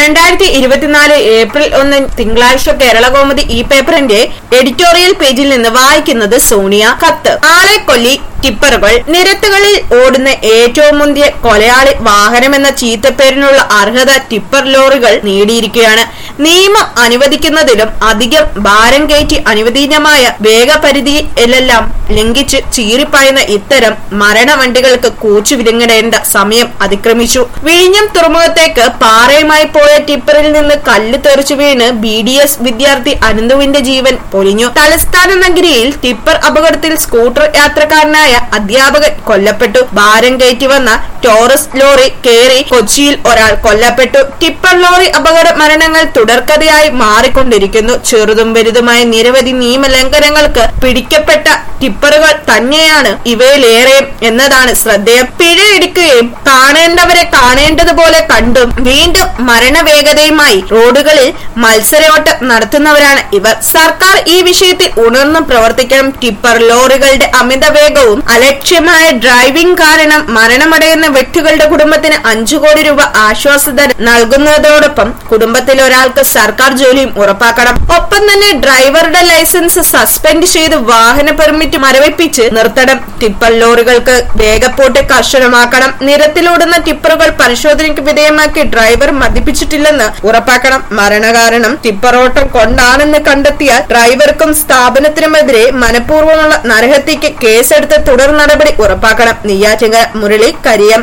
രണ്ടായിരത്തി ഇരുപത്തിനാല് ഏപ്രിൽ ഒന്ന് തിങ്കളാഴ്ച കേരള കോമതി ഈ പേപ്പറിന്റെ എഡിറ്റോറിയൽ പേജിൽ നിന്ന് വായിക്കുന്നത് സോണിയ കത്ത് ആളെ കൊല്ലി ടിപ്പറുകൾ നിരത്തുകളിൽ ഓടുന്ന ഏറ്റവും മുന്തിയ കൊലയാളി വാഹനമെന്ന ചീത്തപ്പേരിനുള്ള അർഹത ടിപ്പർ ലോറികൾ നേടിയിരിക്കുകയാണ് നിയമം അനുവദിക്കുന്നതിലും അധികം ഭാരം കയറ്റി അനുവദനീയമായ വേഗപരിധിയിലെല്ലാം ലംഘിച്ച് ചീറിപ്പായുന്ന ഇത്തരം മരണവണ്ടികൾക്ക് കൂച്ചു വിലങ്ങിടേണ്ട സമയം അതിക്രമിച്ചു വിഴിഞ്ഞം തുറമുഖത്തേക്ക് പാറയുമായി പോയ ടിപ്പറിൽ നിന്ന് കല്ല് തെറിച്ചു വീണ് ബി ഡി എസ് വിദ്യാർത്ഥി അനന്തുവിന്റെ ജീവൻ പൊലിഞ്ഞു തലസ്ഥാന നഗരിയിൽ ടിപ്പർ അപകടത്തിൽ സ്കൂട്ടർ യാത്രക്കാരനായ അധ്യാപകൻ കൊല്ലപ്പെട്ടു ഭാരം കയറ്റി വന്ന ടോറസ് ലോറി കയറി കൊച്ചിയിൽ ഒരാൾ കൊല്ലപ്പെട്ടു ടിപ്പർ ലോറി അപകട മരണങ്ങൾ തുടർക്കഥയായി മാറിക്കൊണ്ടിരിക്കുന്നു ചെറുതും വലുതുമായ നിരവധി നിയമലംഘനങ്ങൾക്ക് പിടിക്കപ്പെട്ട ടിപ്പറുകൾ തന്നെയാണ് ഇവയിലേറെ എന്നതാണ് ശ്രദ്ധേയം പിഴ ഇടിക്കുകയും കാണേണ്ടവരെ കാണേണ്ടതുപോലെ കണ്ടും വീണ്ടും മരണവേഗതയുമായി റോഡുകളിൽ മത്സരയോട്ടം നടത്തുന്നവരാണ് ഇവർ സർക്കാർ ഈ വിഷയത്തിൽ ഉണർന്നു പ്രവർത്തിക്കണം ടിപ്പർ ലോറികളുടെ അമിത വേഗവും അലക്ഷ്യമായ ഡ്രൈവിംഗ് കാരണം മരണമടയുന്ന വ്യക്തികളുടെ കുടുംബത്തിന് അഞ്ചു കോടി രൂപ ആശ്വാസധനം നൽകുന്നതോടൊപ്പം കുടുംബത്തിൽ ഒരാൾക്ക് സർക്കാർ ജോലിയും ഉറപ്പാക്കണം ഒപ്പം തന്നെ ഡ്രൈവറുടെ ലൈസൻസ് സസ്പെൻഡ് ചെയ്ത് വാഹന പെർമിറ്റ് മരവിപ്പിച്ച് നിർത്തണം ടിപ്പർ ലോറികൾക്ക് വേഗപ്പോട്ട് കർശനമാക്കണം നിരത്തിലോടുന്ന ടിപ്പറുകൾ പരിശോധനയ്ക്ക് വിധേയമാക്കി ഡ്രൈവർ മദ്യപിച്ചിട്ടില്ലെന്ന് ഉറപ്പാക്കണം മരണകാരണം ടിപ്പറോട്ടം കൊണ്ടാണെന്ന് കണ്ടെത്തിയാൽ ഡ്രൈവർക്കും സ്ഥാപനത്തിനുമെതിരെ മനഃപൂർവ്വമുള്ള നരഹത്യക്ക് കേസെടുത്ത് തുടർ നടപടി ഉറപ്പാക്കണം നെയ്യാറ്റിങ്കര മുരളി കരിയം